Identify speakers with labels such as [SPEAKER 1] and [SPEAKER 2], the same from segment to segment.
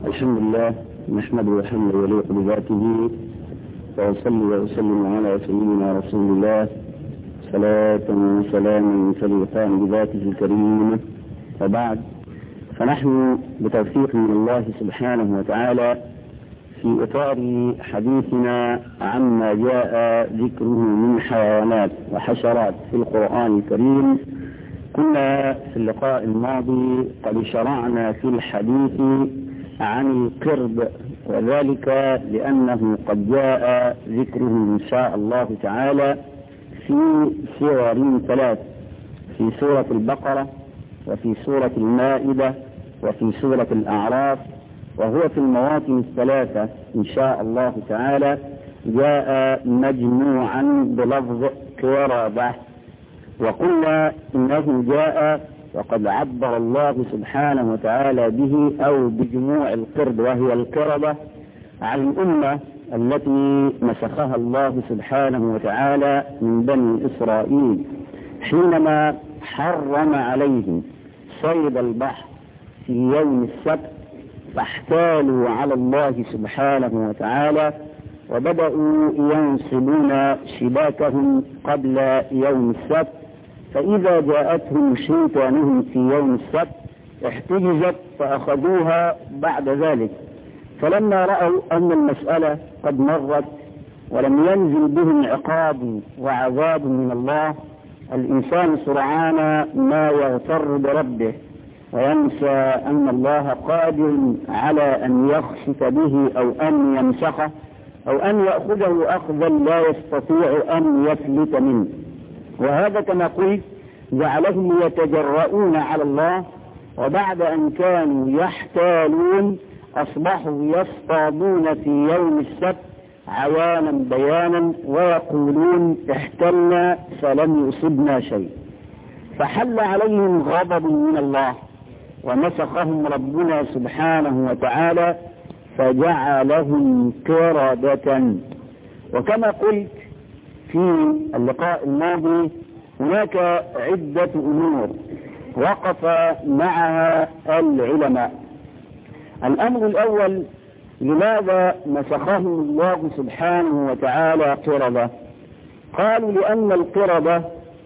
[SPEAKER 1] الحمد لله نحمده حمدا يليق بذاته وأصلي وأسلم على سيدنا رسول الله صلاة وسلاما تليقان بذاته الكريمة وبعد فنحن بتوفيق من الله سبحانه وتعالى في إطار حديثنا عما جاء ذكره من حيوانات وحشرات في القرآن الكريم كنا في اللقاء الماضي قد شرعنا في الحديث عن القرد وذلك لأنه قد جاء ذكره إن شاء الله تعالى في سور ثلاث في سورة البقرة وفي سورة المائدة وفي سورة الأعراف وهو في المواطن الثلاثة إن شاء الله تعالى جاء مجموعا بلفظ قردة وقلنا إنه جاء وقد عبر الله سبحانه وتعالى به أو بجموع القرد وهي القردة عن الأمة التي مسخها الله سبحانه وتعالى من بني إسرائيل حينما حرم عليهم صيد البحر في يوم السبت فاحتالوا على الله سبحانه وتعالى وبدأوا ينصبون شباكهم قبل يوم السبت فإذا جاءتهم شيطانهم في يوم السبت احتجزت فأخذوها بعد ذلك فلما رأوا أن المسألة قد مرت ولم ينزل بهم عقاب وعذاب من الله الإنسان سرعان ما يغتر بربه وينسى أن الله قادر على أن يخسف به أو أن يمسخه أو أن يأخذه أخذا لا يستطيع أن يفلت منه وهذا كما قلت جعلهم يتجرؤون على الله وبعد أن كانوا يحتالون أصبحوا يصطادون في يوم السبت عيانا بيانا ويقولون احتلنا فلم يصبنا شيء فحل عليهم غضب من الله ومسخهم ربنا سبحانه وتعالى فجعلهم كردة وكما قلت في اللقاء الماضي هناك عدة أمور وقف معها العلماء الأمر الأول لماذا مسخهم الله سبحانه وتعالى قردة قالوا لأن القردة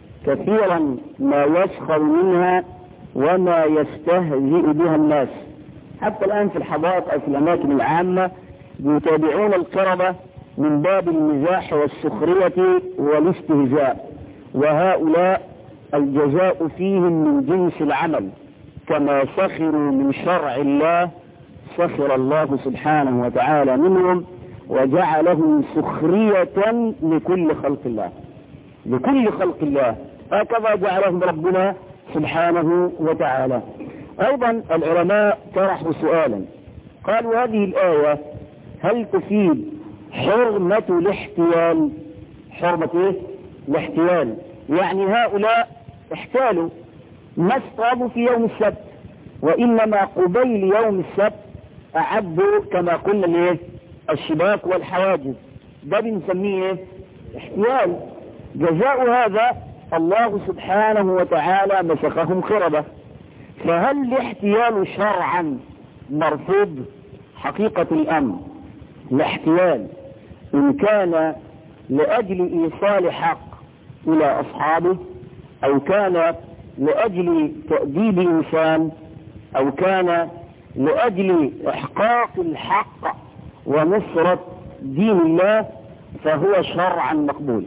[SPEAKER 1] كثيرا ما يسخر منها وما يستهزئ بها الناس حتى الآن في الحدائق أو في الأماكن العامة يتابعون القردة من باب المزاح والسخرية والاستهزاء وهؤلاء الجزاء فيهم من جنس العمل كما سخروا من شرع الله سخر الله سبحانه وتعالى منهم وجعلهم سخرية لكل خلق الله لكل خلق الله هكذا جعلهم ربنا سبحانه وتعالى أيضا العلماء طرحوا سؤالا قالوا هذه الآية هل تفيد حرمة الاحتيال حرمة ايه الاحتيال يعني هؤلاء احتالوا ما اصطادوا في يوم السبت وإنما قبيل يوم السبت أعدوا كما قلنا الايه الشباك والحواجز ده بنسميه ايه احتيال جزاء هذا الله سبحانه وتعالى مسخهم خربة فهل الاحتيال شرعا مرفوض حقيقة الأمر الاحتيال إن كان لأجل إيصال حق إلى أصحابه أو كان لأجل تأديب إنسان أو كان لأجل إحقاق الحق ونصرة دين الله فهو شرعا مقبول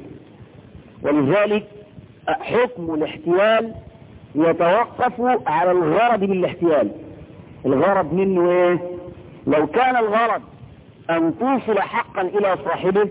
[SPEAKER 1] ولذلك حكم الاحتيال يتوقف على الغرض من الاحتيال الغرض منه ايه لو كان الغرض ان توصل حقا الى صاحبه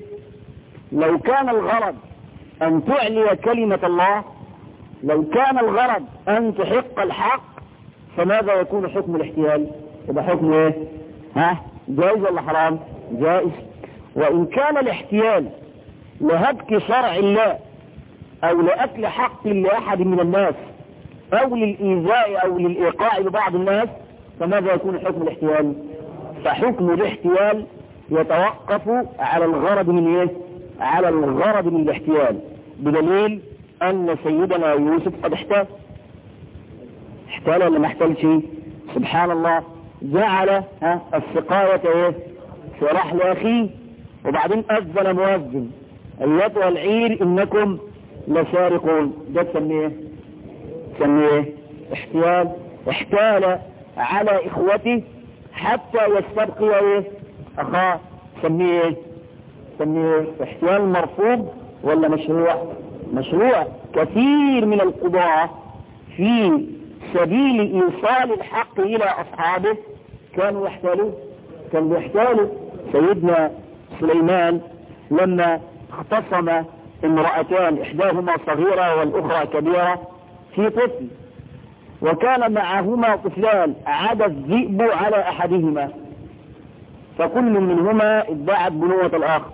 [SPEAKER 1] لو كان الغرض ان تعلي كلمة الله لو كان الغرض ان تحق الحق فماذا يكون حكم الاحتيال يبقى حكم ايه ها جائز ولا حرام جائز وان كان الاحتيال لهتك شرع الله او لاكل حق لاحد من الناس او للايذاء او للايقاع لبعض الناس فماذا يكون حكم الاحتيال فحكم الاحتيال يتوقف على الغرض من ايه على الغرض من الاحتيال بدليل ان سيدنا يوسف قد احتال احتال ولا ما احتالش سبحان الله جعل ها السقاية ايه في رحل اخيه وبعدين اذن مؤذن ايتها العير انكم لسارقون ده تسميه ايه تسميه ايه احتيال احتال على اخوته حتى يستبقي ايه اخاه تسميه ايه تسميه ايه احتيال مرفوض ولا مشروع مشروع كثير من القضاة في سبيل ايصال الحق الى اصحابه كانوا يحتالوا كانوا يحتالوا سيدنا سليمان لما اختصم امرأتان احداهما صغيرة والاخرى كبيرة في طفل وكان معهما طفلان عدا الذئب على احدهما فكل منهما ادعت بنوة الاخر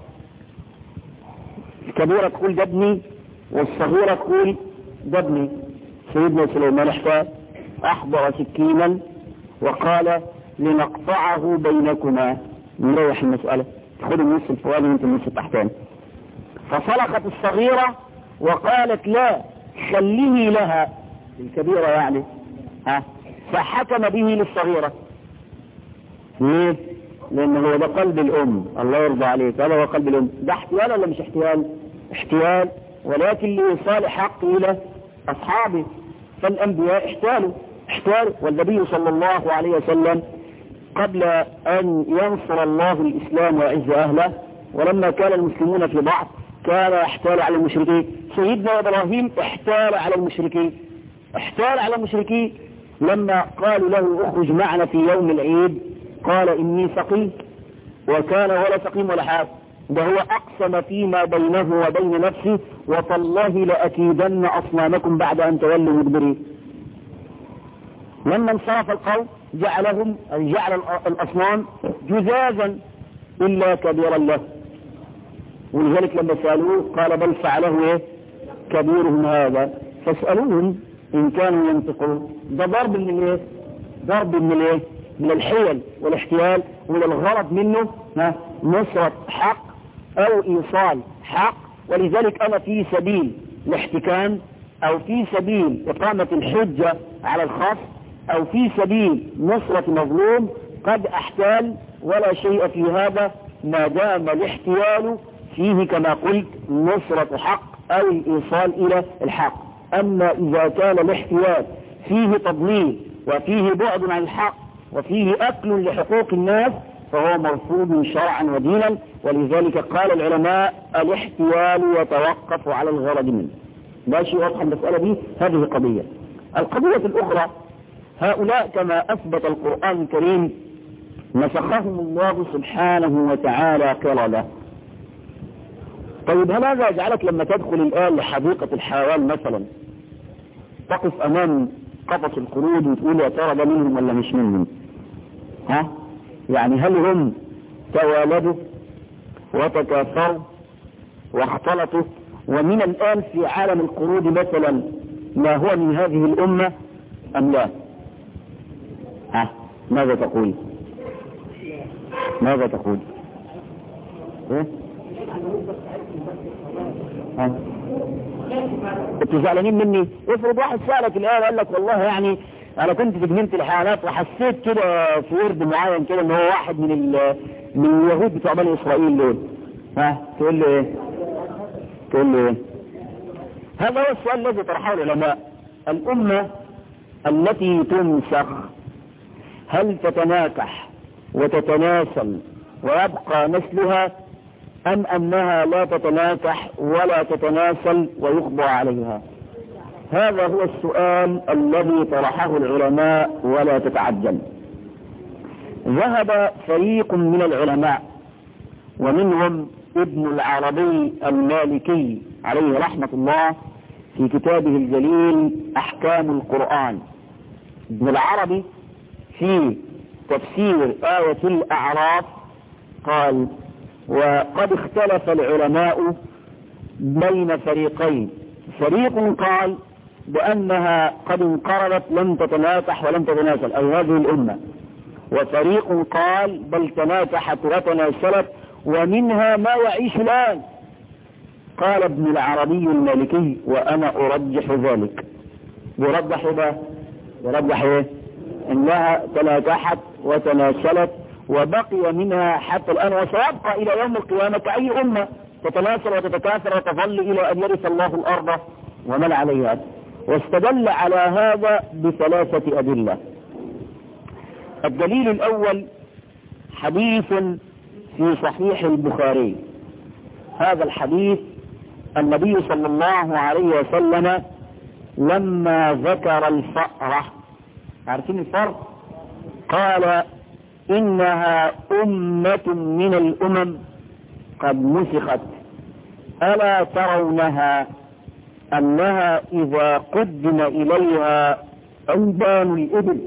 [SPEAKER 1] الكبيرة تقول ده ابني والصغيرة تقول ده ابني سيدنا سليمان احتاج احضر سكينا وقال لنقطعه بينكما نريح المسألة خذوا النص الفوالي وانت النص التحتاني فصلخت الصغيرة وقالت لا خليه لها الكبيرة يعني ها فحكم به للصغيرة ليه لان هو ده قلب الام الله يرضى عليك هذا هو قلب الام ده احتيال ولا مش احتيال احتيال ولكن لإيصال حق الى اصحابه فالانبياء احتالوا احتالوا والنبي صلى الله عليه وسلم قبل ان ينصر الله الاسلام ويعز اهله ولما كان المسلمون في ضعف كان يحتال على المشركين سيدنا ابراهيم احتال على المشركين احتال على المشركين لما قالوا له اخرج معنا في يوم العيد قال اني سقيم وكان ولا سقيم ولا حاف ده هو اقسم فيما بينه وبين نفسه وتالله لاكيدن اصنامكم بعد ان تولوا مدبرين لما انصرف القوم جعلهم أي جعل الأصنام جزازا إلا كبيرا له ولذلك لما سألوه قال بل فعله إيه كبيرهم هذا فاسألوهم إن كانوا ينطقون ده ضرب من الإيه ضرب من الإيه من الحيل والاحتيال ومن الغرض منه ها نصرة حق أو إيصال حق ولذلك أنا في سبيل الاحتكام أو في سبيل إقامة الحجة على الخاص او في سبيل نصرة مظلوم قد احتال ولا شيء في هذا ما دام الاحتيال فيه كما قلت نصرة حق او الايصال الى الحق اما اذا كان الاحتيال فيه تضليل وفيه بعد عن الحق وفيه اكل لحقوق الناس فهو مرفوض شرعا ودينا ولذلك قال العلماء الاحتيال يتوقف على الغرض منه لا شيء واضح المسألة دي هذه قضية القضية الاخرى هؤلاء كما أثبت القرآن الكريم نسخهم الله سبحانه وتعالى قردة طيب هل هذا يجعلك لما تدخل الآن لحديقة الحيوان مثلا تقف أمام قفص القرود وتقول يا ترى ده منهم ولا مش منهم ها يعني هل هم توالدوا وتكاثروا واختلطوا ومن الآن في عالم القرود مثلا ما هو من هذه الأمة أم لا ها ماذا تقول ماذا تقول ايه ها انتوا زعلانين مني افرض واحد سألك الآن قال لك والله يعني انا كنت في جنينة الحيوانات وحسيت كده في ورد معين كده ان هو واحد من ال من اليهود بتوع بني اسرائيل دول ها تقول له ايه تقول له ايه هذا هو السؤال الذي طرحه العلماء الامة التي تنسخ هل تتناكح وتتناسل ويبقى نسلها أم أنها لا تتناكح ولا تتناسل ويخضع عليها هذا هو السؤال الذي طرحه العلماء ولا تتعجل ذهب فريق من العلماء ومنهم ابن العربي المالكي عليه رحمة الله في كتابه الجليل أحكام القرآن ابن العربي في تفسير آية الأعراف قال وقد اختلف العلماء بين فريقين فريق قال بأنها قد انقرضت لم تتناكح ولم تتناسل أي هذه الأمة وفريق قال بل تناكحت وتناسلت ومنها ما يعيش الآن قال ابن العربي المالكي وأنا أرجح ذلك يرجح ده يرجح ايه انها تناكحت وتناسلت وبقي منها حتى الان وسيبقى الى يوم القيامة كأي امة تتناسل وتتكاثر وتظل الى ان يرث الله الارض ومن عليها واستدل على هذا بثلاثة ادلة الدليل الاول حديث في صحيح البخاري هذا الحديث النبي صلى الله عليه وسلم لما ذكر الفأرة عارفين الفرق قال إنها أمة من الأمم قد مسخت ألا ترونها أنها إذا قدم إليها ألبان الإبل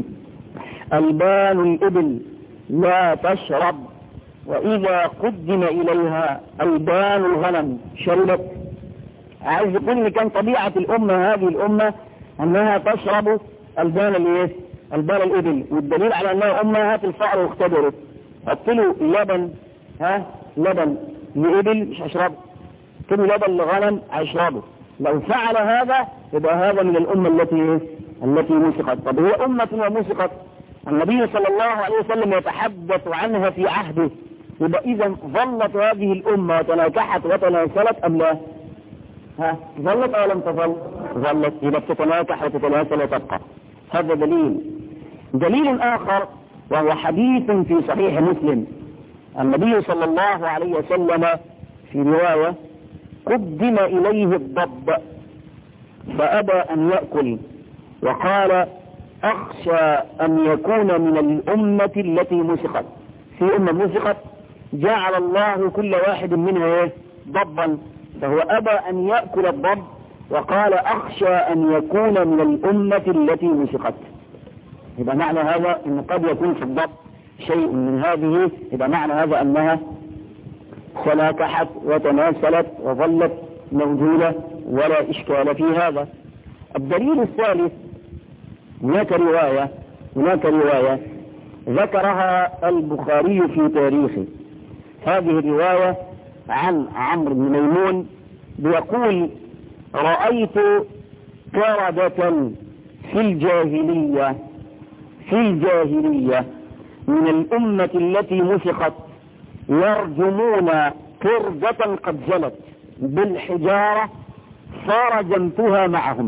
[SPEAKER 1] ألبان الإبل لا تشرب وإذا قدم إليها ألبان الغنم شربت عايز يقول ان كان طبيعة الأمة هذه الأمة أنها تشرب ألبان الإيه؟ ألبان الإبل والدليل على أنها أمهات الفأر واختبرت حط له لبن ها لبن لإبل مش هيشربه حط له لبن لغنم هيشربه لو فعل هذا يبقى هذا من الأمة التي إيه؟ التي مسقت طب هي أمة ومسقت النبي صلى الله عليه وسلم يتحدث عنها في عهده يبقى إذا ظلت هذه الأمة وتناكحت وتناسلت أم لا؟ ها ظلت أو لم تظل؟ ظلت يبقى تتناكح وتتناسل وتبقى هذا دليل دليل آخر وهو حديث في صحيح مسلم النبي صلى الله عليه وسلم في رواية قدم إليه الضب فأبى أن يأكل وقال أخشى أن يكون من الأمة التي مسخت في أمة مسخت جعل الله كل واحد منها إيه؟ ضبا فهو أبى أن يأكل الضب وقال أخشى أن يكون من الأمة التي مسخت يبقى معنى هذا أن قد يكون في الضب شيء من هذه يبقى معنى هذا أنها تناكحت وتناسلت وظلت موجودة ولا إشكال في هذا الدليل الثالث هناك رواية هناك رواية ذكرها البخاري في تاريخه هذه الرواية عن عمرو بن ميمون بيقول رأيت قردة في الجاهلية في الجاهلية من الأمة التي مسخت يرجمون قردة قد جلت بالحجارة فرجمتها معهم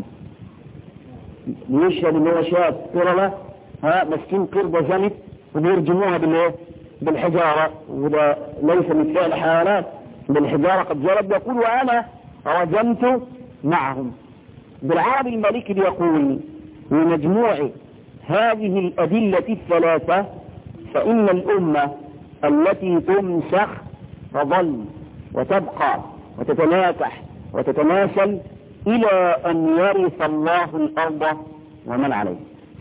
[SPEAKER 1] يشهد ان هو شاف قردة ها مسكين قردة زنت وبيرجموها بالايه بالحجارة وده ليس من فعل حيوانات بالحجارة قد جلت يقول وانا رجمت معهم بالعربي المالكي بيقول لمجموع هذه الأدلة الثلاثة فإن الأمة التي تمسخ تظل وتبقى وتتناكح وتتناسل إلى أن يرث الله الأرض ومن عليه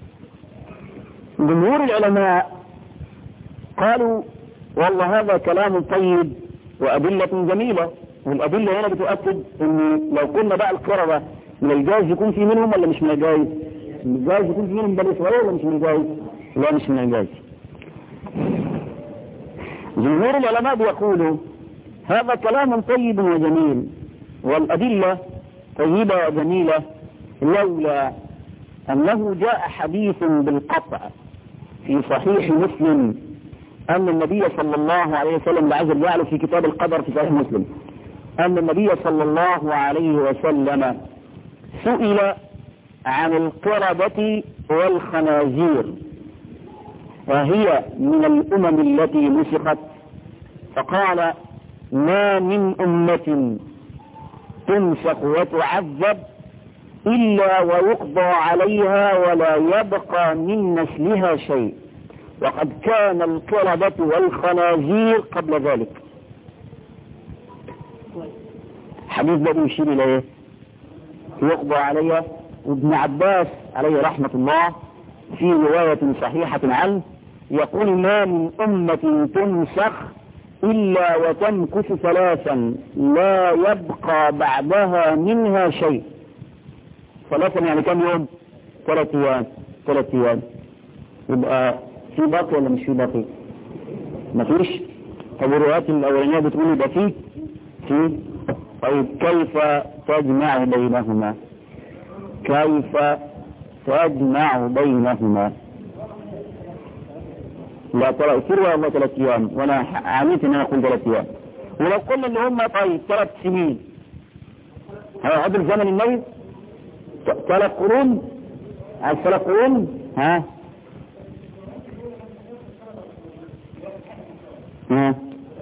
[SPEAKER 1] جمهور العلماء قالوا والله هذا كلام طيب وأدلة جميلة والأدلة هنا بتؤكد أن لو كنا بقى القردة من الجائز يكون في منهم ولا مش من الجائز؟ من الجائز يكون في منهم بني إسرائيل ولا مش من الجائز؟ لا مش من الجائز. جمهور العلماء بيقولوا هذا كلام طيب وجميل والأدلة طيبة وجميلة لولا أنه جاء حديث بالقطع في صحيح مسلم أن النبي صلى الله عليه وسلم لعز جعله في كتاب القدر في صحيح مسلم أن النبي صلى الله عليه وسلم سئل عن القردة والخنازير وهي من الأمم التي مسخت فقال ما من أمة تمسك وتعذب إلا ويقضى عليها ولا يبقى من نسلها شيء وقد كان القردة والخنازير قبل ذلك حديث ده يشير إلى إيه؟ يقضى عليها وابن عباس عليه رحمة الله في رواية صحيحة عنه يقول ما من أمة تنسخ إلا وتمكث ثلاثا لا يبقى بعدها منها شيء ثلاثا يعني كم يوم ثلاث أيام ثلاث أيام يبقى في باقي ولا مش في باقي مفيش طب الروايات الأولانية بتقول يبقى في في طيب كيف تجمع بينهما كيف تجمع بينهما لا ترى في رواية الله ثلاث أيام وأنا عانيت إن أنا أقول ثلاث أيام ولو قلنا إن هم طيب ثلاث سنين هيقعدوا الزمن النبي ثلاث قرون عايز ثلاث قرون ها ها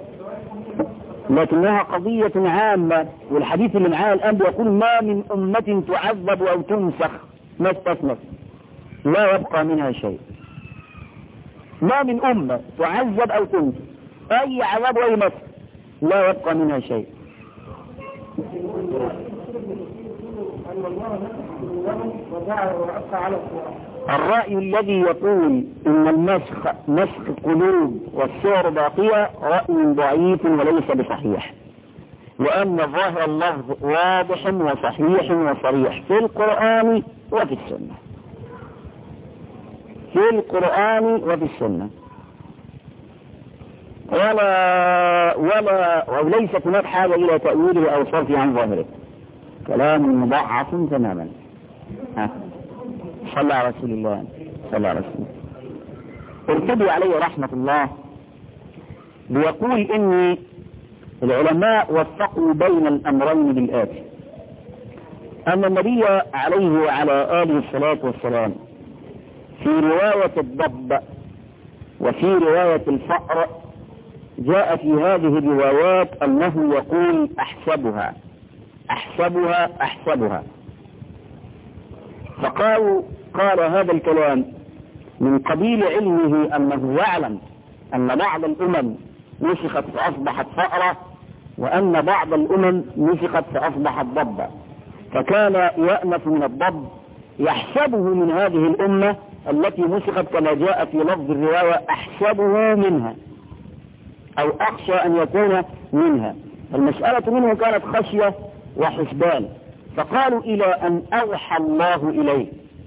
[SPEAKER 1] لكنها قضية عامة والحديث اللي معاه الآن بيقول ما من أمة تعذب أو تنسخ ما استثنت لا يبقى منها شيء ما من أمة تعذب أو تنسخ أي عذاب وأي مسخ لا يبقى منها شيء الرأي الذي يقول ان المسخ مسخ قلوب والصور باقية رأي ضعيف وليس بصحيح وأن ظاهر اللفظ واضح وصحيح وصريح في القرآن وفي السنة في القرآن وفي السنة ولا ولا وليست هناك حاجة إلى تأويله أو صرفه عن ظاهره كلام مضعف تماما ها صلى على رسول الله صلى على رسول الله ارتدي عليه رحمة الله بيقول إن العلماء وفقوا بين الأمرين بالآتي أن النبي عليه وعلى آله الصلاة والسلام في رواية الضب وفي رواية الفأر جاء في هذه الروايات أنه يقول أحسبها أحسبها أحسبها فقالوا قال هذا الكلام من قبيل علمه أنه يعلم أن بعض الأمم نسخت فأصبحت فأرة وأن بعض الأمم نسخت فأصبحت ضبا فكان يأنف من الضب يحسبه من هذه الأمة التي نسخت كما جاء في لفظ الرواية أحسبه منها أو أخشى أن يكون منها المسألة منه كانت خشية وحسبان فقالوا إلى أن أوحى الله إليه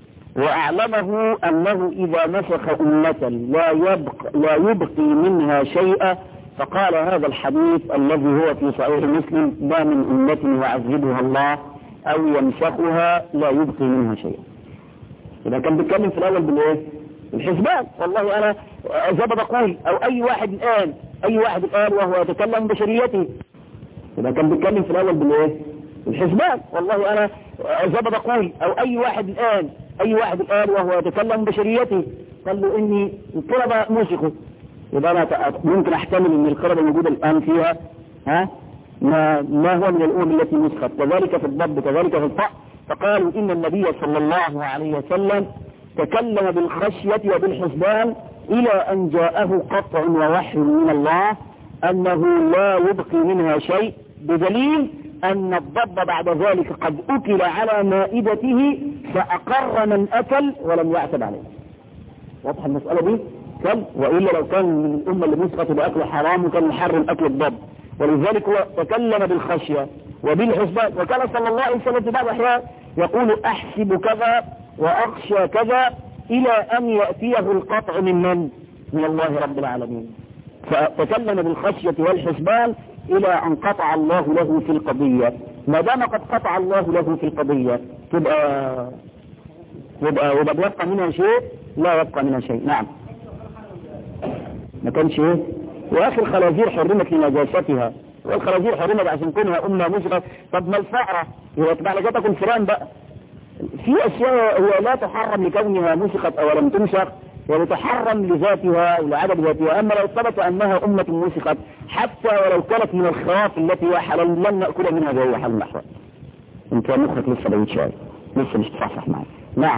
[SPEAKER 1] وأعلمه أنه إذا مسخ أمة لا يبقى, لا يبقي منها شيئا فقال هذا الحديث الذي هو في صحيح مسلم ما من أمة يعذبها الله أو يمسخها لا يبقي منها شيئا إذا كان بيتكلم في الأول بالإيه؟ الحسبان والله أنا زي ما بقول أو أي واحد الآن أي واحد الآن وهو يتكلم بشريته إذا كان بيتكلم في الأول بالإيه؟ الحسبان والله أنا زي ما بقول أو أي واحد الآن أي واحد الآن وهو يتكلم بشريته قال له إني القردة موسيقى يبقى أنا ممكن أحتمل إن القردة الموجودة الآن فيها ها ما, ما هو من الأمم التي نسخت كذلك في الضب كذلك في الطأ فقالوا إن النبي صلى الله عليه وسلم تكلم بالخشية وبالحسبان إلى أن جاءه قطع ووحي من الله أنه لا يبقي منها شيء بدليل أن الضب بعد ذلك قد أكل على مائدته فأقر من أكل ولم يعتب عليه واضح المسألة دي كم وإلا لو كان من الأمة اللي مسقط بأكل حرام وكان محرم أكل الضب ولذلك هو تكلم بالخشية وبالحسبان وكان صلى الله عليه وسلم في بعض الأحيان يقول أحسب كذا وأخشى كذا إلى أن يأتيه القطع من من؟ من الله رب العالمين فتكلم بالخشية والحسبان إلى أن قطع الله له في القضية ما دام قد قطع الله له في القضية تبقى يبقى يبقى بيبقى منها شيء لا يبقى منها شيء نعم ما كانش ايه واخي الخنازير حرمت لنجاستها والخنازير حرمت عشان كونها امه مشرف طب ما الفأرة يبقى تبقى على تكون فلان بقى في اشياء هي لا تحرم لكونها مسخت او لم تمسخ وتحرم لذاتها او لعدم ذاتها اما لو ثبت انها امة مسخت حتى ولو كانت من الخواف التي هي حلال لن ناكل منها بأي حال محرم انت مخك لسه بعيد شويه لسه مش تصحصح معايا نعم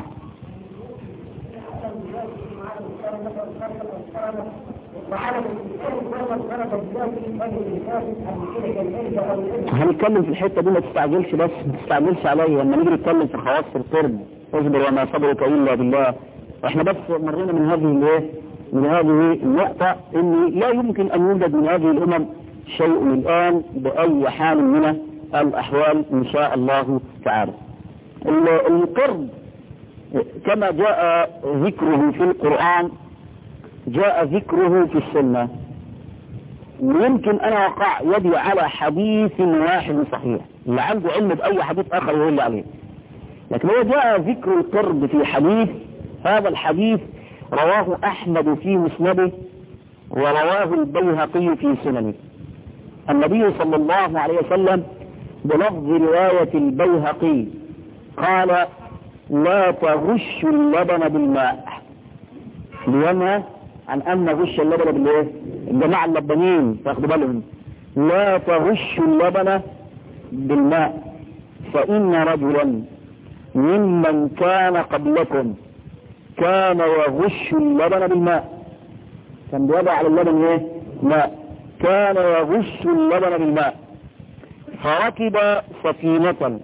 [SPEAKER 1] هنتكلم في الحته دي ما تستعجلش بس ما تستعجلش عليا لما نيجي نتكلم في خواص القرب اصبر وما صبرك الا بالله احنا بس مرينا من هذه الايه من هذه النقطة ان لا يمكن ان يوجد من هذه الامم شيء الان باي حال من الاحوال ان شاء الله تعالى القرب كما جاء ذكره في القرآن جاء ذكره في السنة يمكن انا وقع يدي على حديث واحد صحيح اللي عنده علم باي حديث اخر يقول لي عليه لكن هو جاء ذكر القرب في حديث هذا الحديث رواه احمد في مسنده ورواه البيهقي في سننه النبي صلى الله عليه وسلم بلفظ رواية البيهقي قال لا تغش اللبن بالماء لينهى عن أن نغش اللبن بالايه الجماعة اللبنين تاخدوا بالهم لا تغش اللبن بالماء فإن رجلا ممن كان قبلكم كان يغش اللبن بالماء كان بيضع على اللبن ايه ماء كان يغش اللبن بالماء فركب سفينة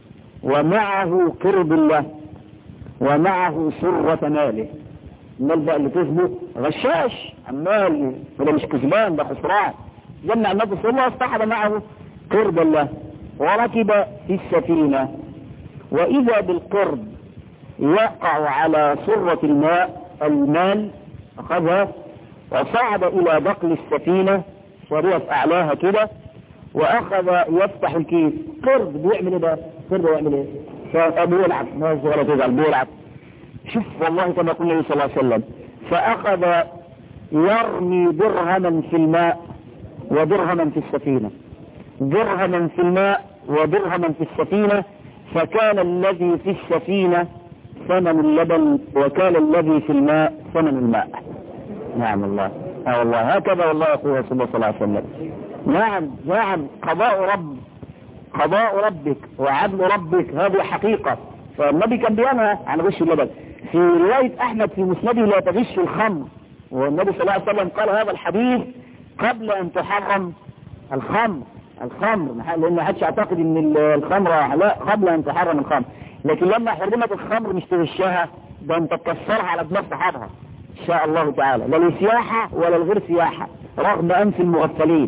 [SPEAKER 1] ومعه قرب الله ومعه سرة ماله المال بقى اللي كسبه غشاش عمال وده مش كسبان ده خسران جمع النبي صلى الله عليه وسلم واصطحب معه قرب الله وركب في السفينة وإذا بالقرب يقع على سرة الماء المال أخذها وصعد إلى بقل السفينة شريط أعلاها كده وأخذ يفتح الكيس قرب بيعمل إيه ده؟ قرب بيعمل إيه؟ فبيلعب ما ولا تزعل بيلعب شوف والله كما قال النبي صلى الله عليه وسلم فأخذ يرمي درهما في الماء ودرهما في السفينة درهما في الماء ودرهما في السفينة فكان الذي في السفينة ثمن اللبن وكان الذي في الماء ثمن الماء نعم الله اه والله هكذا والله يقول رسول الله صلى الله عليه وسلم نعم نعم قضاء رب قضاء ربك وعدل ربك هذه حقيقة فالنبي كان بينهى عن غش اللبن في رواية أحمد في مسنده لا تغش الخمر والنبي صلى الله عليه وسلم قال هذا الحديث قبل أن تحرم الخمر الخمر لأن ما حدش يعتقد أن الخمر لا قبل أن تحرم الخمر لكن لما حرمت الخمر مش تغشها ده أنت تكسرها على دماغ صحابها إن شاء الله تعالى لا للسياحة ولا الغير سياحة رغم أنف المغفلين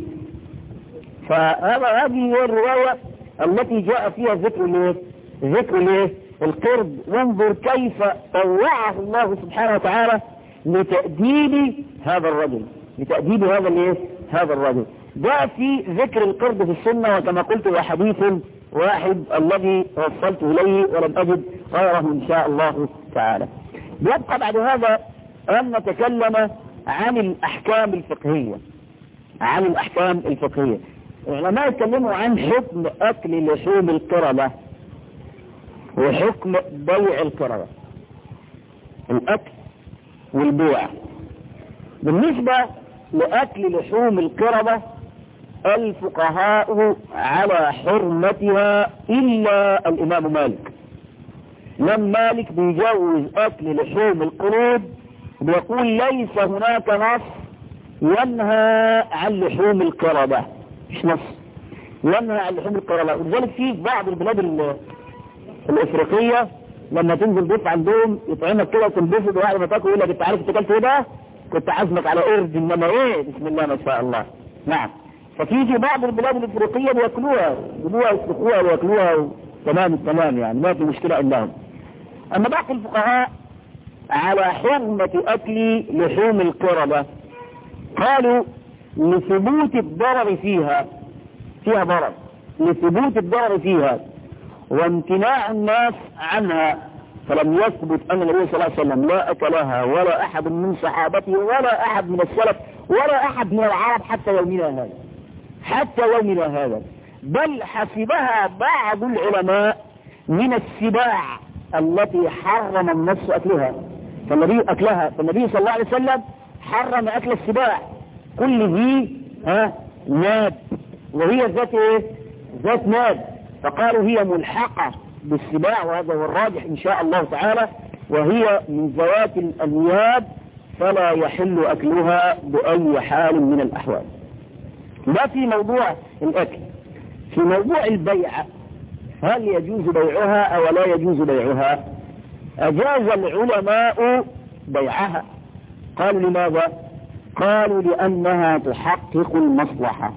[SPEAKER 1] فهذا هذه هي الرواية التي جاء فيها ذكر الايه ذكر الايه القرب وانظر كيف طوعه الله سبحانه وتعالى لتأديب هذا الرجل لتأديب هذا الايه هذا الرجل جاء في ذكر القرب في السنة وكما قلت هو حديث واحد الذي وصلت إليه ولم أجد غيره إن شاء الله تعالى يبقى بعد هذا أن نتكلم عن الأحكام الفقهية عن الأحكام الفقهية العلماء يتكلموا عن حكم أكل لحوم القردة وحكم بيع القردة الأكل والبيع بالنسبة لأكل لحوم القردة الفقهاء على حرمتها إلا الإمام مالك لم مالك بيجوز أكل لحوم القرود بيقول ليس هناك نص ينهى عن لحوم القردة مش نص ينهى عن لحوم القردة ولذلك في بعض البلاد الافريقية لما تنزل ضيف عندهم يطعمك كده وتنبسط وبعد ما تاكل يقول لك انت عارف انت اكلت ايه ده؟ كنت عازمك على قرد انما ايه بسم الله ما شاء الله نعم ففي في بعض البلاد الافريقية بياكلوها يجيبوها يسلخوها وياكلوها تمام التمام يعني ما في مشكلة عندهم اما باقي الفقهاء على حرمة اكل لحوم القردة قالوا لثبوت الضرر فيها فيها ضرر لثبوت الضرر فيها وامتناع الناس عنها فلم يثبت أن النبي صلى الله عليه وسلم لا أكلها ولا أحد من صحابته ولا أحد من السلف ولا أحد من العرب حتى يومنا هذا حتى يومنا هذا بل حسبها بعض العلماء من السباع التي حرم النص أكلها فالنبي أكلها فالنبي صلى الله عليه وسلم حرم أكل السباع كل ذي ها ناب وهي ذات ايه ذات ناب فقالوا هي ملحقة بالسباع وهذا هو الراجح ان شاء الله تعالى وهي من ذوات الانياب فلا يحل اكلها باي حال من الاحوال ده في موضوع الاكل في موضوع البيع هل يجوز بيعها او لا يجوز بيعها اجاز العلماء بيعها قالوا لماذا قالوا لانها تحقق المصلحة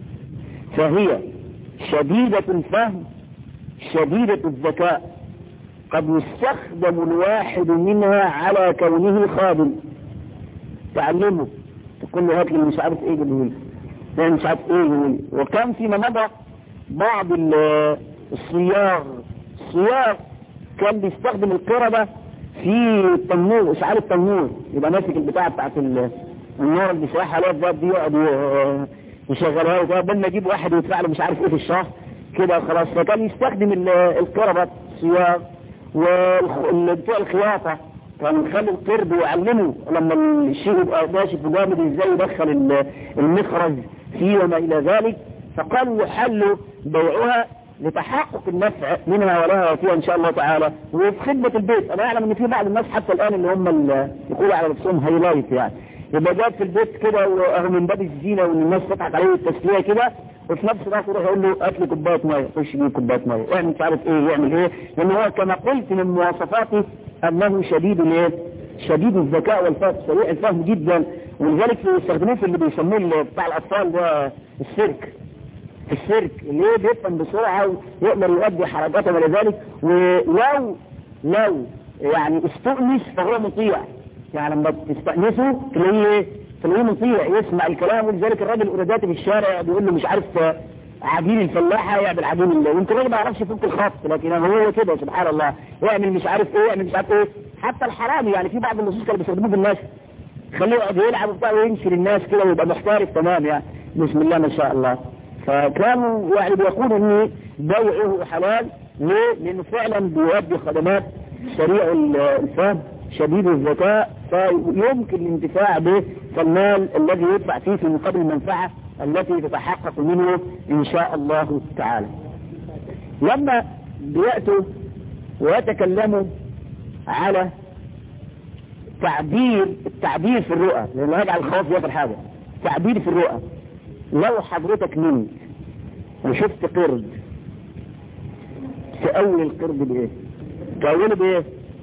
[SPEAKER 1] فهي شديدة الفهم شديدة الذكاء قد يستخدم الواحد منها على كونه خادم تعلمه تقول له هات لي مش عارف ايه جبهولي مش عارف ايه جبهولي وكان فيما مضى بعض الصياغ الصياغ كان بيستخدم القردة في التنور اشعال التنور يبقى ماسك البتاع بتاعت النور اللي بيسرحها عليها الذات دي يقعد يشغلها وكده بدل ما يجيب واحد ويدفع له مش عارف ايه في الشهر كده خلاص فكان يستخدم القربة الصياغ وبتوع الخياطة كان يخلي القرد ويعلمه لما الشيء يبقى ناشف وجامد ازاي يدخل المخرج فيه وما الى ذلك فقالوا يحل بيعها لتحقق النفع منها ولها فيها ان شاء الله تعالى وفي خدمة البيت انا اعلم ان في بعض الناس حتى الان اللي هم اللي يقولوا على نفسهم هايلايت يعني يبقى جاب في البيت كده وهو من باب الزينة وان الناس تضحك عليه التسلية كده وفي نفس الوقت يروح يقول له هات لي كوبايه ميه خش يجيب كوبايه ميه اعمل مش عارف ايه يعمل ايه لان هو كما قلت من مواصفاته انه شديد الايه شديد الذكاء والفهم سريع الفهم جدا ولذلك يستخدموه في اللي بيسموه بتاع الاطفال ده السيرك في السيرك اللي هو بيفهم بسرعه ويقدر يؤدي حركاته ولا ذلك ولو لو يعني استؤنس فهو مطيع يعني لما تستأنسه تلاقيه تلاقيه مطيع يسمع الكلام ولذلك الراجل الأوراداتي في الشارع بيقول له مش عارف عجين الفلاحة يعمل عجين الله وانت راجل ما يعرفش يفك الخط لكن هو كده سبحان الله يعمل مش عارف ايه يعمل مش عارف ايه حتى الحرامي يعني في بعض النصوص كانوا بيستخدموه في الناس خليه يقعد يلعب وبتاع ويمشي للناس كده ويبقى محترف تمام يعني بسم الله ما شاء الله فكانوا يعني بيقولوا ان بيعه حلال ليه؟ لانه فعلا بيؤدي خدمات سريع الفهم شديد الذكاء فيمكن الانتفاع به فالمال الذي يدفع فيه في مقابل المنفعة التي تتحقق منه إن شاء الله تعالى لما بيأتوا ويتكلموا على تعبير التعبير في الرؤى لأنه يجعل الخواص في الحاجة تعبير في الرؤى لو حضرتك نمت وشفت قرد تأول القرد بإيه تأوله بإيه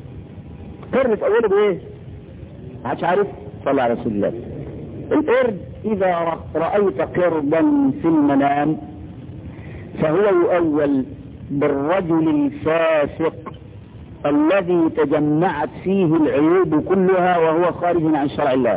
[SPEAKER 1] قرد تأوله بإيه محدش عارف صلى على رسول الله القرد إذا رأيت قردا في المنام فهو يؤول بالرجل الفاسق الذي تجمعت فيه العيوب كلها وهو خارج عن شرع الله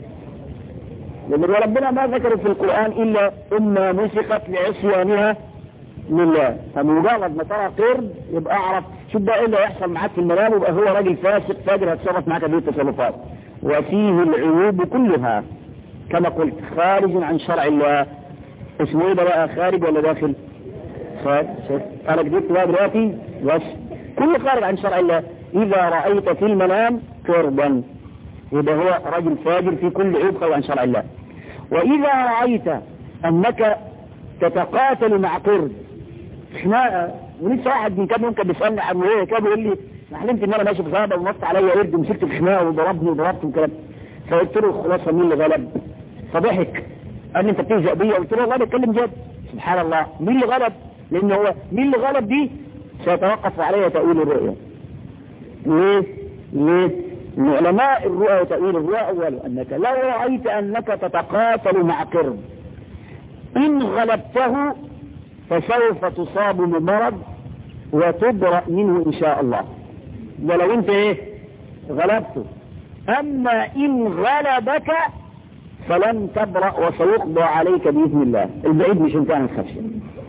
[SPEAKER 1] لأن ربنا ما ذكر في القرآن إلا أما مسخت لعصيانها لله فمجرد ما ترى قرد يبقى أعرف شو بقى إيه اللي هيحصل معاك في المنام يبقى هو راجل فاسق فاجر هتصرف معاك هذه التصرفات وفيه العيوب كلها كما قلت خارج عن شرع الله اسمه ايه ده بقى خارج ولا داخل خارج انا جبت بقى دلوقتي بس كل خارج عن شرع الله اذا رأيت في المنام كربا يبقى هو رجل فاجر في كل عيب خارج عن شرع الله واذا رأيت انك تتقاتل مع قرد خناقه ولسه واحد من كام يوم كان بيسالني عن ايه كان بيقول لي انا حلمت ان انا ماشي في غابه ونط عليا قرد ومسكت الخناقه وضربني وضربته وكلام فقلت له الخلاصه مين اللي غلب فضحك قال لي انت بتلزق بيا قلت له والله بتكلم جد سبحان الله مين اللي غلب لان هو مين اللي غلب دي سيتوقف عليه تأويل الرؤيا ليه ليه من علماء الرؤى وتأويل الرؤى أولا أنك لو رأيت أنك تتقاتل مع قرد إن غلبته فسوف تصاب بمرض وتبرأ منه إن شاء الله ده لو أنت إيه غلبته أما إن غلبك فلن تبرأ وسيقضى عليك بإذن الله البعيد مش انت عن الخشية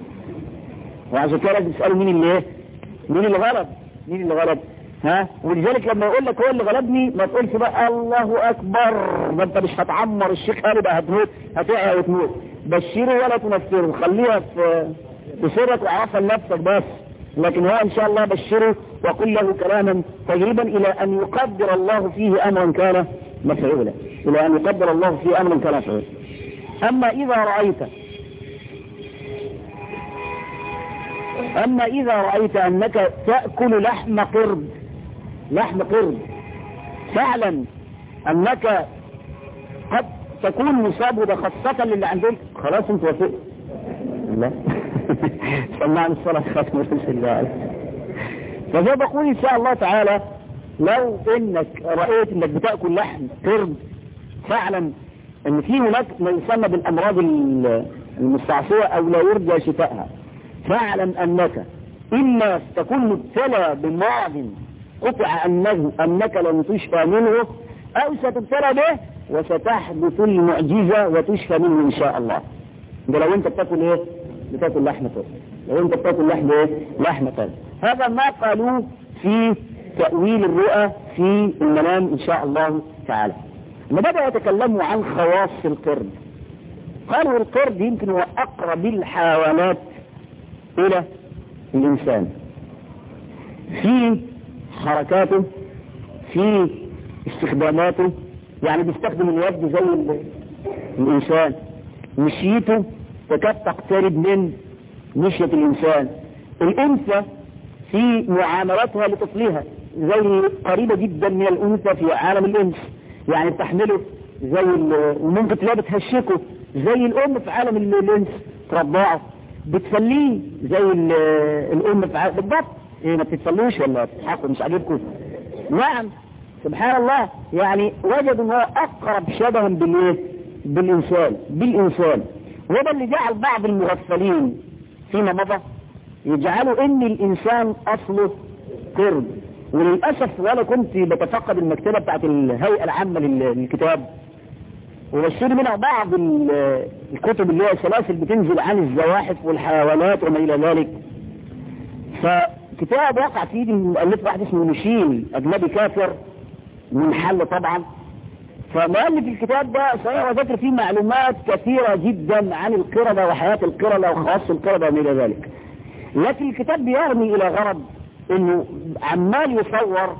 [SPEAKER 1] وعشان كده لازم تسألوا مين اللي ايه مين اللي غلب مين اللي غلب ها ولذلك لما يقول لك هو اللي غلبني ما تقولش بقى الله اكبر ده انت مش هتعمر الشيخ خالد هتموت هتقع وتموت بشره ولا تنفره خليها في في سرك وعرفها لنفسك بس لكن هو ان شاء الله بشره وقل له كلاما تجريبا الى ان يقدر الله فيه امرا كان مفعولا الى ان يقدر الله فيه امرا كان مفعولا اما اذا رايت اما اذا رايت انك تاكل لحم قرد لحم قرد فاعلم انك قد تكون مصاب وده خاصة للي عندهم خلاص انت وافقت لا سمعنا الصلاة خاتم رسول الله فزي بقول ان شاء الله تعالى لو انك رأيت انك بتأكل لحم قرد فاعلم ان في هناك ما يسمى بالامراض المستعصية او لا يرجى شفائها فاعلم انك اما تكون مبتلى بمرض قطع انه انك لن تشفى منه او ستبتلى به وستحدث المعجزة وتشفى منه ان شاء الله ده لو انت بتاكل ايه بتاكل لحم طيب لو انت بتاكل لحم ايه لحم طيب هذا ما قالوه في تأويل الرؤى في المنام ان شاء الله تعالى لما بدأ يتكلموا عن خواص القرد قالوا القرد يمكن هو أقرب الحيوانات إلى الإنسان في حركاته في استخداماته يعني بيستخدم اليد زي ال- الإنسان مشيته تكاد تقترب من مشية الإنسان الأنثى في معاملاتها لطفلها زي قريبة جدا من الأنثى في عالم الإنس يعني بتحمله زي ال- وممكن تلاقيها بتهشكه زي الأم في عالم ال- الإنس ترضعه بتسليه زي ال- الأم في عالم بالضبط إيه ما بتتسلوش ولا بتضحكوا مش عاجبكم نعم سبحان الله يعني وجدوا ان هو اقرب شبها بالايه بالانسان بالانسان وده اللي جعل بعض المغفلين فيما مضى يجعلوا ان الانسان اصله قرد وللاسف وانا كنت بتفقد المكتبه بتاعت الهيئه العامه لل- للكتاب وبشتري منها بعض ال- الكتب اللي هي سلاسل بتنزل عن الزواحف والحيوانات وما الى ذلك فكتاب وقع في ايدي من مؤلف واحد اسمه مشيل اجنبي كافر من حل طبعا فمؤلف الكتاب ده صحيح وذكر فيه معلومات كثيرة جدا عن القردة وحياة القردة وخواص القردة وما الى ذلك لكن الكتاب بيرمي الى غرض انه عمال يصور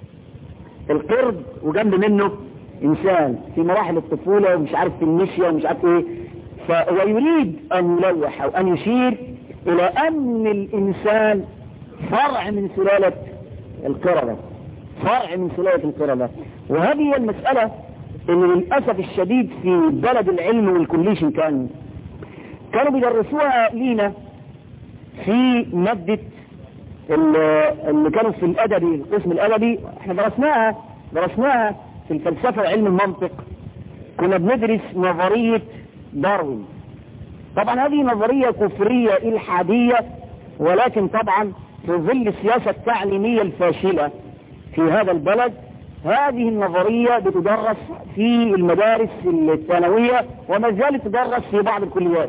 [SPEAKER 1] القرد وجنب منه انسان في مراحل الطفولة ومش عارف في المشية ومش عارف ايه فهو يريد ان يلوح او ان يشير الى ان الانسان فرع من سلالة القردة فرع من سلالة القردة وهذه هي المسألة اللي للأسف الشديد في بلد العلم والكليشن كان كانوا بيدرسوها لينا في مادة اللي اللي كانوا في الأدبي القسم الأدبي احنا درسناها درسناها في الفلسفة وعلم المنطق كنا بندرس نظرية داروين طبعا هذه نظرية كفرية إلحادية ولكن طبعا في ظل السياسة التعليمية الفاشلة في هذا البلد هذه النظرية بتدرس في المدارس الثانوية وما زالت تدرس في بعض الكليات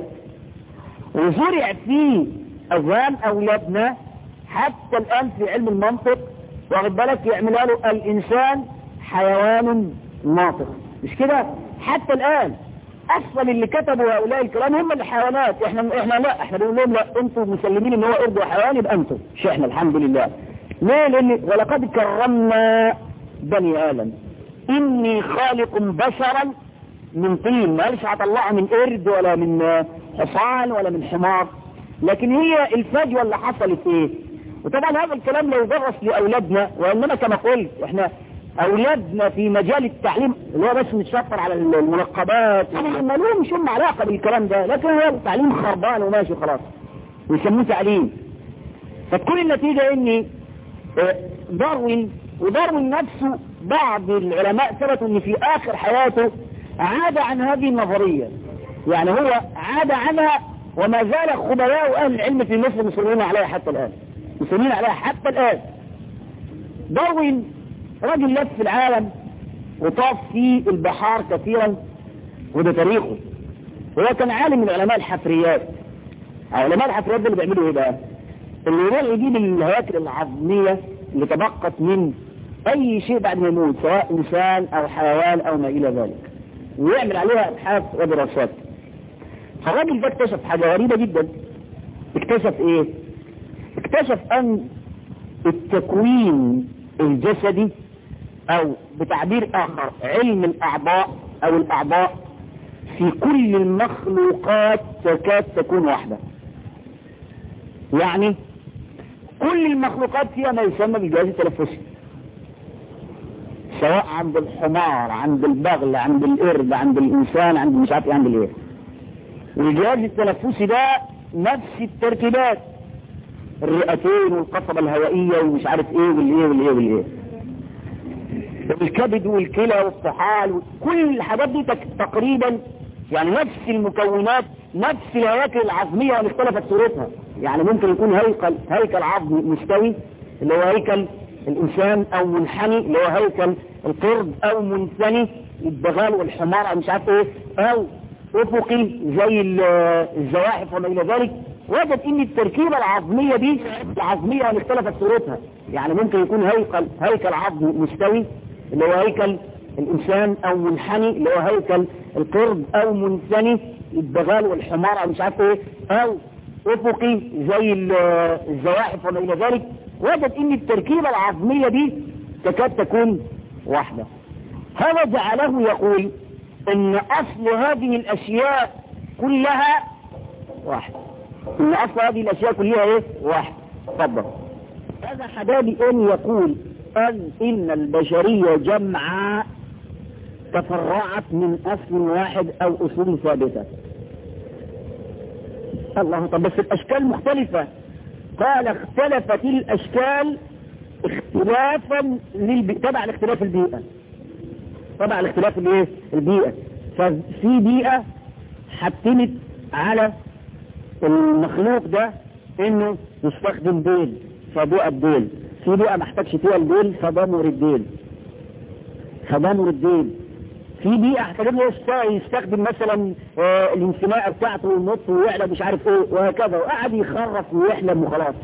[SPEAKER 1] وزرع في أذهان أولادنا حتى الآن في علم المنطق واخد بالك يعملها له الإنسان حيوان ناطق مش كده حتى الآن أصلا اللي كتبوا هؤلاء الكلام هم الحيوانات احنا احنا لا احنا بنقول لهم لا انتم مسلمين ان هو قرد وحيوان يبقى انتم مش احنا الحمد لله ليه لان ولقد كرمنا بني آدم إني خالق بشرا من طين ما قالش هطلعه من قرد ولا من حصان ولا من حمار لكن هي الفجوة اللي حصلت ايه وطبعا هذا الكلام لو درس لأولادنا وإنما كما قلت احنا أولادنا في مجال التعليم اللي هو بس نتشطر على المنقبات يعني ما لهمش هم علاقة بالكلام ده لكن هو التعليم خربان وماشي خلاص ويسموه تعليم فتكون النتيجة اني اه، داروين وداروين نفسه بعض العلماء ثبتوا ان في اخر حياته عاد عن هذه النظرية يعني هو عاد عنها وما زال خبراء اهل العلم في مصر مصرين عليها حتى الان مصرين عليها حتى الان داروين راجل لف في العالم وطاف في البحار كثيرا وده تاريخه هو كان عالم من علماء الحفريات علماء الحفريات ده اللي بيعملوا ايه بقى اللي يروح يجيب الهياكل العظمية اللي تبقت من اي شيء بعد ما يموت سواء انسان او حيوان او ما الى ذلك ويعمل عليها ابحاث ودراسات فالراجل ده اكتشف حاجة غريبة جدا اكتشف ايه اكتشف ان التكوين الجسدي او بتعبير اخر علم الاعضاء او الاعضاء في كل المخلوقات تكاد تكون واحدة يعني كل المخلوقات فيها ما يسمى بالجهاز التنفسي سواء عند الحمار عند البغل عند القرد عند الانسان عند مش عارف عند الايه والجهاز التنفسي ده نفس التركيبات الرئتين والقصبة الهوائية ومش عارف ايه والايه والايه والايه الكبد والكلى والطحال كل الحاجات دي تك- تقريبا يعني نفس المكونات نفس الهياكل العظمية وان اختلفت صورتها يعني ممكن يكون هيكل هيكل عظمي مستوي اللي هو هيكل الانسان او منحني اللي هو هيكل القرد او منثني البغال والحمار او مش عارف ايه او افقي زي ال- الزواحف وما الى ذلك وجد ان التركيبة العظمية دي العظمية وان اختلفت صورتها يعني ممكن يكون هيكل هيكل عظمي مستوي اللي هو هيكل الانسان او منحني اللي هو هيكل القرد او منثني البغال والحمار او مش عارف ايه او افقي زي الزواحف وما الى ذلك وجد ان التركيبة العظمية دي تكاد تكون واحدة هذا جعله يقول ان اصل هذه الاشياء كلها واحد ان اصل هذه الاشياء كلها ايه واحد تفضل هذا حبابي ان يقول ان ان البشرية جمعاء تفرعت من اصل واحد او اصول ثابتة الله طب بس الاشكال مختلفة قال اختلفت الاشكال اختلافا للبيئة تبع الاختلاف البيئة تبع الاختلاف الايه البيئة ففي بيئة حتمت على المخلوق ده انه يستخدم ديل فبيئة الديل في بيئة ما احتاجش فيها الديل فضمر الديل فضمر الديل في بيئة احتاج يستخدم مثلا آه الانسماء بتاعته والنط ويعلى مش عارف ايه وهكذا وقعد يخرف ويحلم وخلاص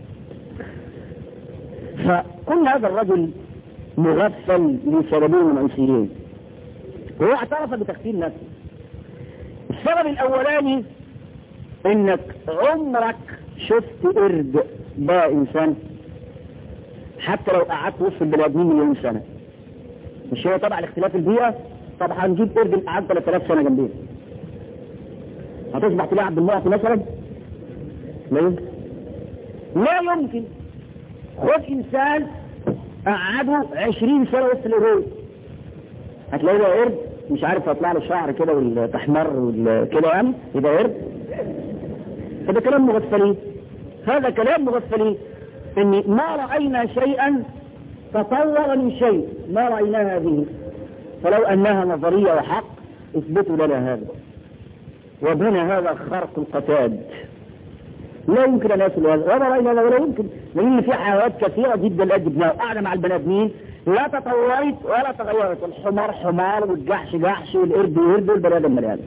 [SPEAKER 1] فكل هذا الرجل مغفل لسببين رئيسيين وهو اعترف بتغفيل نفسه السبب الاولاني انك عمرك شفت قرد ده انسان حتى لو قعدت وسط البني ادمين مليون سنه مش هو طبعا الاختلاف البيئه طب هنجيب قرد قعد 3000 سنه جنبيه هتصبح تلاقي عبد المعطي مثلا لا يمكن لا يمكن خد انسان قعده 20 سنه وسط القرود هتلاقي له قرد مش عارف هيطلع له شعر كده والتحمر كده يعني يبقى قرد هذا كلام مغفلين هذا كلام مغفلين ان ما رأينا شيئا تطور من شيء ما رأينا هذه فلو انها نظرية وحق اثبتوا لنا هذا وبنى هذا خرق القتاد لا يمكن ان يصل هذا ولا رأينا ولا يمكن لان في حيوانات كثيرة جدا الأجبناء وقاعدة مع البني ادمين لا تطورت ولا تغيرت الحمار حمار والجحش جحش والقرد قرد والبني ادم بني ادم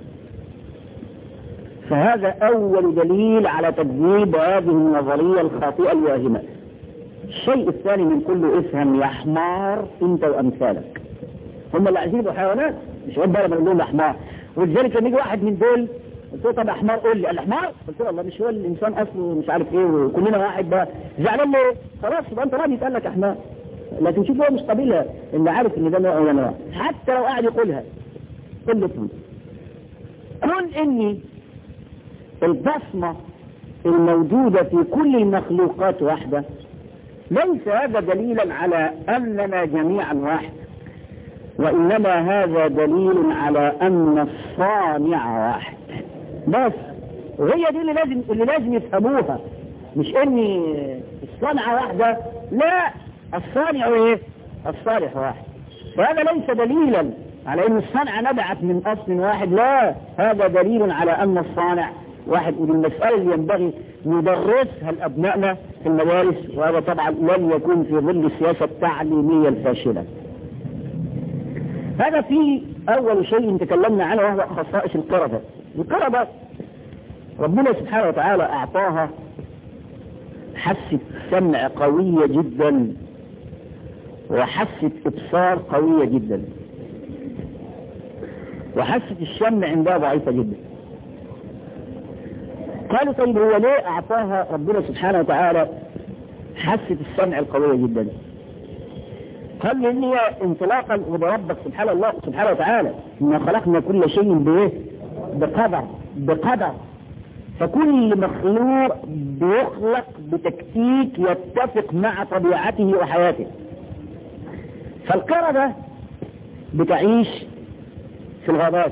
[SPEAKER 1] فهذا أول دليل على تكذيب هذه النظرية الخاطئة الواهمة الشيء الثاني من كل افهم يا حمار انت وامثالك هم اللي عايزين يبقوا حيوانات مش عيب بقى لما نقول لهم حمار ولذلك لما يجي واحد من دول قلت له طب حمار قول لي الاحمار قلت له والله مش هو الانسان اصله مش عارف ايه وكلنا واحد بقى زعلان ليه خلاص يبقى انت راضي يتقال لك احمار لكن شوف هو مش قبيلها اللي عارف ان ده نوع ولا نوع حتى لو قاعد يقولها كلهم كون اني البصمة الموجودة في كل المخلوقات واحدة ليس هذا دليلا على أننا جميعا واحد وإنما هذا دليل على أن الصانع واحد بس وهي دي اللي لازم اللي لازم يفهموها مش ان الصنعة واحدة لا الصانع ايه الصالح واحد فهذا ليس دليلا على ان الصنعة نبعت من اصل واحد لا هذا دليل على ان الصانع واحد ودي المسألة اللي ينبغي ندرسها لأبنائنا في المدارس وهذا طبعا لن يكون في ظل السياسة التعليمية الفاشلة هذا في أول شيء تكلمنا عنه وهو خصائص القردة القردة ربنا سبحانه وتعالى أعطاها حاسة سمع قوية جدا وحاسة إبصار قوية جدا وحاسة الشم عندها ضعيفة جدا قالوا طيب هو ليه أعطاها ربنا سبحانه وتعالى حاسة السمع القوية جدا قال لأن هي انطلاقا وبربك سبحانه الله سبحانه وتعالى إنا خلقنا كل شيء بإيه بقدر بقدر فكل مخلوق بيخلق بتكتيك يتفق مع طبيعته وحياته فالقردة بتعيش في الغابات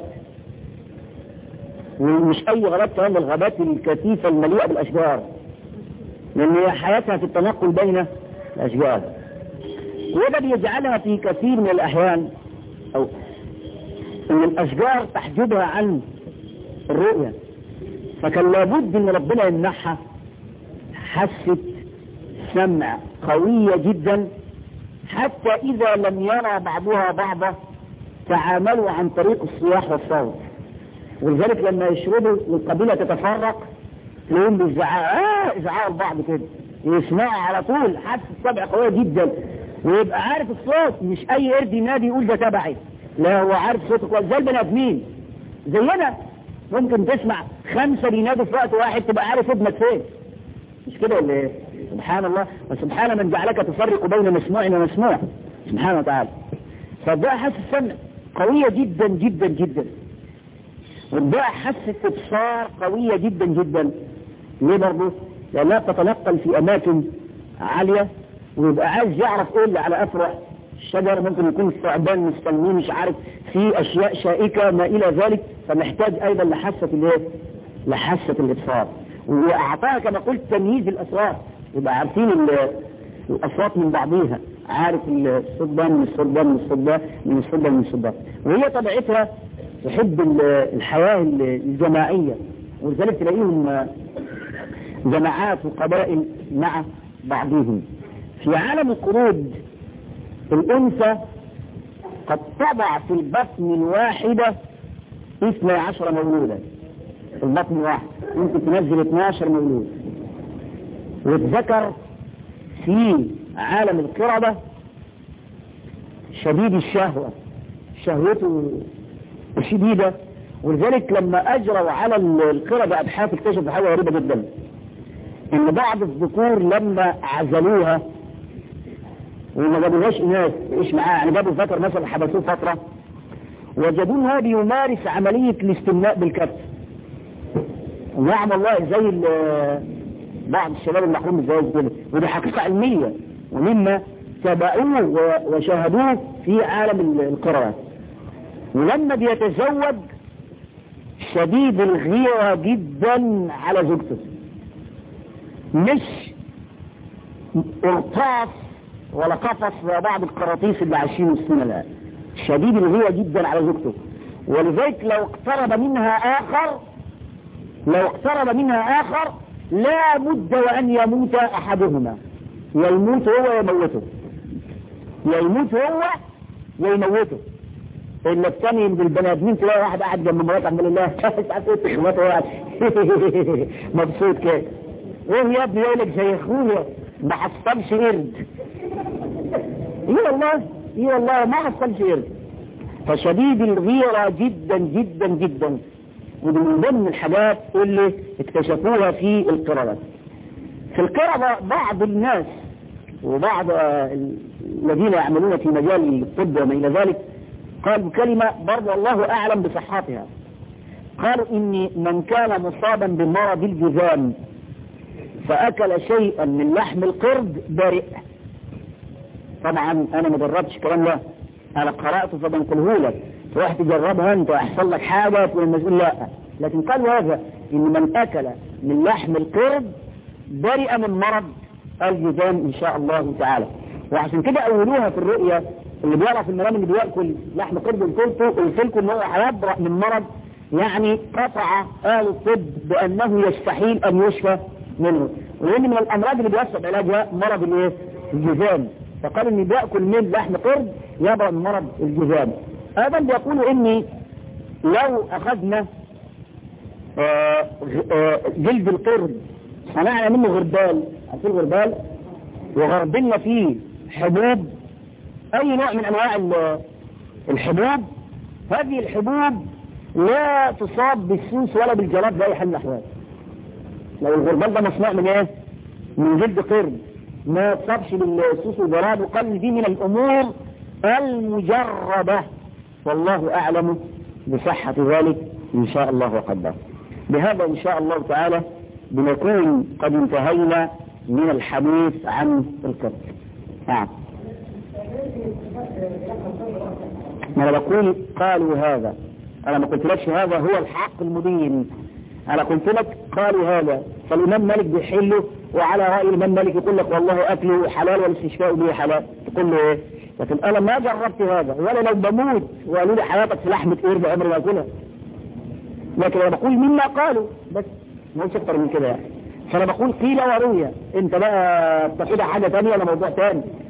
[SPEAKER 1] ومش اي غابات كمان الغابات الكثيفة المليئة بالاشجار لان هي حياتها في التنقل بين الاشجار وده بيجعلها في كثير من الاحيان او ان الاشجار تحجبها عن الرؤية فكان لابد ان ربنا يمنحها حاسة سمع قوية جدا حتى اذا لم يرى بعضها بعضا تعاملوا عن طريق الصياح والصوت ولذلك لما يشربوا والقبيلة تتفرق تلاقيهم بيزعقوا اه ازعقوا لبعض كده يسمعوا على طول حاسة السمع قوية جدا ويبقى عارف الصوت مش اي قرد ينادي يقول ده تبعي لا هو عارف صوته كويس زي البني ادمين زينا ممكن تسمع خمسة بينادوا في وقت واحد تبقى عارف ابنك فين مش كده ولا ايه سبحان الله وسبحان من جعلك تفرق بين مسموع ومسموع سبحانه وتعالى فالدعاء حاسة السمع قوية جدا جدا جدا والدعاء حاسة ابصار قوية جدا جدا ليه برضه لانها تتنقل في اماكن عالية ويبقى عايز يعرف ايه اللي على افرع الشجر ممكن يكون الثعبان مستنيه مش عارف في اشياء شائكة ما الى ذلك فمحتاج ايضا لحاسة الايه لحاسة الابصار واعطاها كما قلت تمييز الاصوات يبقى عارفين الاصوات من بعضيها عارف الصوت ده من الصوت ده من الصوت ده من الصوت ده من الصوت ده وهي طبيعتها تحب الحياة الجماعية ولذلك تلاقيهم جماعات وقبائل مع بعضهم في عالم القرود الأنثى قد تضع في البطن الواحدة 12 مولودا في البطن الواحد ممكن تنزل 12 مولود والذكر في عالم القردة شديد الشهوة شهوته شديدة ولذلك لما أجروا على القردة أبحاث اكتشفوا حاجة غريبة جدا إن بعض الذكور لما عزلوها وما جابوهاش إناث إيش معاه يعني جابوا ذكر مثلا حبسوه فترة وجدوه بيمارس عملية الاستمناء بالكف نعم والله زي بعض الشباب المحروم ازاي كده ودي حقيقة علمية ومما تابعوه وشاهدوه في عالم القراءات ولما بيتزوج شديد الغيرة جدا على زوجته مش ارطاف ولا قفص زي بعض القراطيس اللي عايشين وسطنا الان شديد الغيرة جدا على زوجته ولذلك لو اقترب منها اخر لو اقترب منها اخر لا بد وان يموت احدهما يا يموت هو يموته يا يموت هو يا يموته الا الثاني بالبني ادمين تلاقي واحد قاعد جنب مراته عمال الله مش عارف ايه تخبطه واحد مبسوط كده ايه يا ابني يقول لك زي اخويا ما حصلش قرد ايه والله ايه والله ما حصلش قرد فشديد الغيرة جدا جدا جدا ودي من ضمن الحاجات اللي اكتشفوها في القردة في القردة بعض الناس وبعض الذين يعملون في مجال الطب وما إلى ذلك قالوا كلمة برضو الله أعلم بصحتها قالوا إن من كان مصابا بمرض الجذام فأكل شيئا من لحم القرد برئ طبعا أنا ما جربتش الكلام ده أنا قرأته فبنقله لك تروح تجربها أنت ويحصل لك حاجة تقول المسؤول لا لكن قالوا هذا إن من أكل من لحم القرد برئ من مرض الجذام إن شاء الله تعالى وعشان كده أولوها في الرؤية اللي بيرى في المنام اللي بيأكل لحم قرد قلت قلت لكم ان هو هيبرأ من مرض يعني قطع آل الطب بأنه يستحيل أن يشفى منه ولأن من الأمراض اللي بيصعب علاجها مرض الايه؟ الجذام فقال ان بيأكل من لحم قرد يبرأ من مرض الجذام أيضا بيقولوا اني لو أخذنا آآ آآ جلد القرد صنعنا منه غربال عارفين الغربال وغربلنا فيه حبوب اي نوع من انواع الحبوب هذه الحبوب لا تصاب بالسوس ولا بالجلاب باي حال من الاحوال لو الغربال ده مصنوع من ايه من جلد قرد ما تصابش بالسوس والجلاب وقال دي من الامور المجربة والله اعلم بصحة ذلك ان شاء الله وقدر بهذا ان شاء الله تعالى بنكون قد انتهينا من الحديث عن القرد نعم ما انا بقول قالوا هذا انا ما قلت لكش هذا هو الحق المبين انا قلت لك قالوا هذا فالامام مالك بيحله وعلى راي الامام مالك يقول لك والله اكله حلال والاستشفاء به حلال تقول له ايه لكن انا ما جربت هذا ولا لو بموت وقالوا لي حياتك في لحمه قرد عمري ما اكلها لكن انا بقول مما قالوا بس ما قلتش اكتر من كده يعني فانا بقول قيل وروي انت بقى بتاخدها حاجه ثانيه ولا موضوع ثاني